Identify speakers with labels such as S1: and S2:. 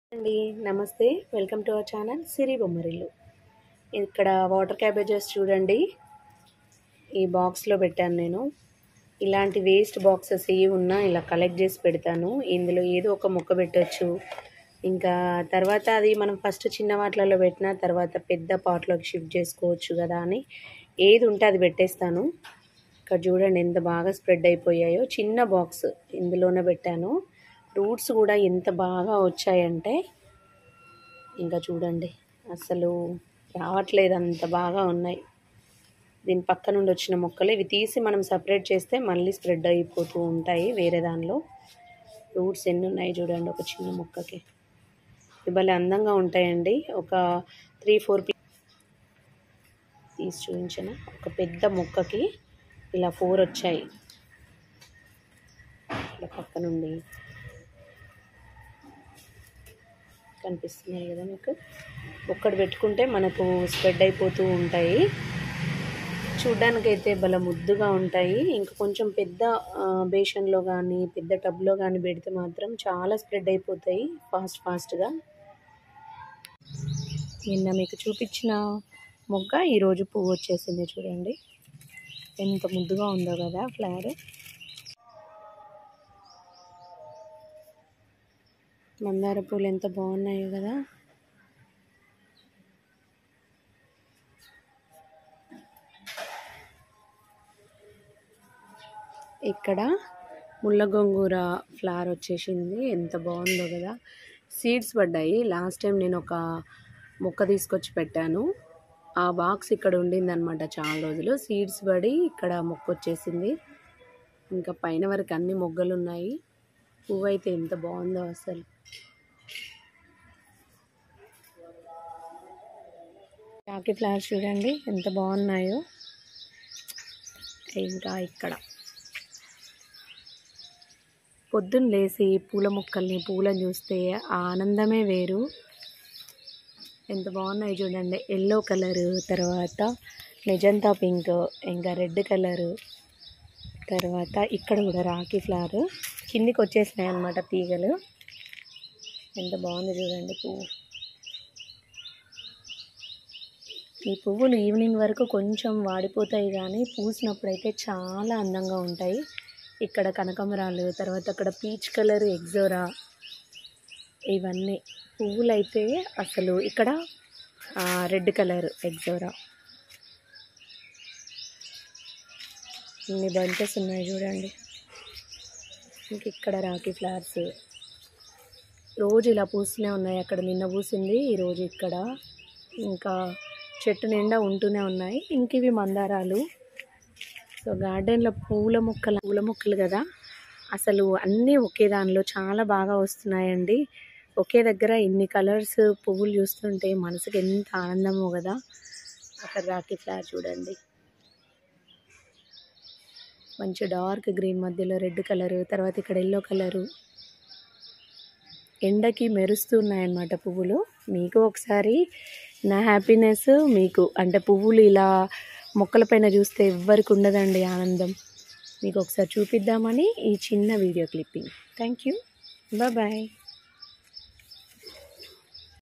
S1: అండి నమస్తే welcome to our channel Siri Bommarillu ఇక్కడ వాటర్ క్యాబేజెస్ చూడండి ఈ బాక్స్లో పెట్టాను నేను ఇలాంటి వేస్ట్ బాక్సెస్ ఏ ఉన్నా ఇలా కలెక్ట్ చేసి పెడతాను ఇందులో ఏదో ఒక మొక్క పెట్టొచ్చు ఇంకా తర్వాత అది మనం ఫస్ట్ చిన్న వాటిలలో పెట్టిన తర్వాత పెద్ద పాట్లోకి షిఫ్ట్ చేసుకోవచ్చు కదా అని ఏది ఉంటే అది పెట్టేస్తాను ఇక్కడ చూడండి ఎంత బాగా స్ప్రెడ్ అయిపోయాయో చిన్న బాక్స్ ఇందులోనే పెట్టాను రూట్స్ కూడా ఎంత బాగా వచ్చాయంటే ఇంకా చూడండి అసలు రావట్లేదు అంత బాగా ఉన్నాయి దీని పక్క నుండి వచ్చిన మొక్కలు ఇవి తీసి మనం సపరేట్ చేస్తే మళ్ళీ స్ప్రెడ్ అయిపోతూ ఉంటాయి వేరే దానిలో రూట్స్ ఎన్ని ఉన్నాయి చూడండి ఒక చిన్న మొక్కకి ఇవి భలే అందంగా ఉంటాయండి ఒక త్రీ ఫోర్ తీసి చూపించిన ఒక పెద్ద మొక్కకి ఇలా ఫోర్ వచ్చాయి ఇలా పక్క నుండి కనిపిస్తున్నాయి కదా మీకు ఒక్కటి పెట్టుకుంటే మనకు స్ప్రెడ్ అయిపోతూ ఉంటాయి చూడ్డానికైతే భలే ముద్దుగా ఉంటాయి ఇంకా కొంచెం పెద్ద బేషన్లో కానీ పెద్ద టబ్లో కానీ పెడితే మాత్రం చాలా స్ప్రెడ్ అయిపోతాయి ఫాస్ట్ ఫాస్ట్గా నిన్న మీకు చూపించిన మొగ్గ ఈరోజు పువ్వు వచ్చేసింది చూడండి ఎంత ముద్దుగా ఉందో కదా ఫ్లవర్ మందార పూలు ఎంత బాగున్నాయో కదా ఇక్కడ ముళ్ళ గోంగూర ఫ్లవర్ వచ్చేసింది ఎంత బాగుందో కదా సీడ్స్ పడ్డాయి లాస్ట్ టైం నేను ఒక మొక్క తీసుకొచ్చి పెట్టాను ఆ బాక్స్ ఇక్కడ ఉండింది అనమాట చాలా రోజులు సీడ్స్ పడి ఇక్కడ మొక్క వచ్చేసింది ఇంకా పైన వరకు అన్ని మొగ్గలు ఉన్నాయి పువ్వు అయితే ఎంత బాగుందో అసలు చాకి ఫ్లవర్స్ చూడండి ఎంత బాగున్నాయో ఇంకా ఇక్కడ పొద్దున్న లేచి పూల మొక్కల్ని పూలను చూస్తే ఆ ఆనందమే వేరు ఎంత బాగున్నాయి చూడండి ఎల్లో కలరు తర్వాత మెజంతా పింక్ ఇంకా రెడ్ కలరు తర్వాత ఇక్కడ కూడా రాఖీ ఫ్లవర్ కిందికి వచ్చేసినాయి అనమాట తీగలు ఎంత బాగుంది చూడండి పువ్వు ఈ పువ్వులు ఈవినింగ్ వరకు కొంచెం వాడిపోతాయి కానీ పూసినప్పుడు అయితే చాలా అందంగా ఉంటాయి ఇక్కడ కనకమరాలు తర్వాత అక్కడ పీచ్ కలర్ ఎగ్జోరా ఇవన్నీ పువ్వులు అయితే అసలు ఇక్కడ రెడ్ కలర్ ఎగ్జోరా ఇన్ని బంచెస్ ఉన్నాయి చూడండి ఇంక ఇక్కడ రాఖీ ఫ్లవర్స్ రోజు ఇలా పూస్తూనే ఉన్నాయి అక్కడ నిన్న పూసింది ఈరోజు ఇక్కడ ఇంకా చెట్టు నిండా ఉంటూనే ఉన్నాయి ఇంక ఇవి మందారాలు సో గార్డెన్లో పూల మొక్కలు పూల మొక్కలు కదా అసలు అన్నీ ఒకే దానిలో చాలా బాగా వస్తున్నాయండి ఒకే దగ్గర ఇన్ని కలర్స్ పువ్వులు చూస్తుంటే మనసుకి ఎంత ఆనందమో కదా అక్కడ రాఖీ ఫ్లవర్ చూడండి మంచి డార్క్ గ్రీన్ మధ్యలో రెడ్ కలరు తర్వాత ఇక్కడ ఎల్లో కలరు ఎండకి మెరుస్తున్నాయన్నమాట పువ్వులు మీకు ఒకసారి నా హ్యాపీనెస్ మీకు అంటే పువ్వులు ఇలా మొక్కలపైన చూస్తే ఎవ్వరికి ఉండదండి ఆనందం మీకు ఒకసారి చూపిద్దామని ఈ చిన్న video clipping thank you bye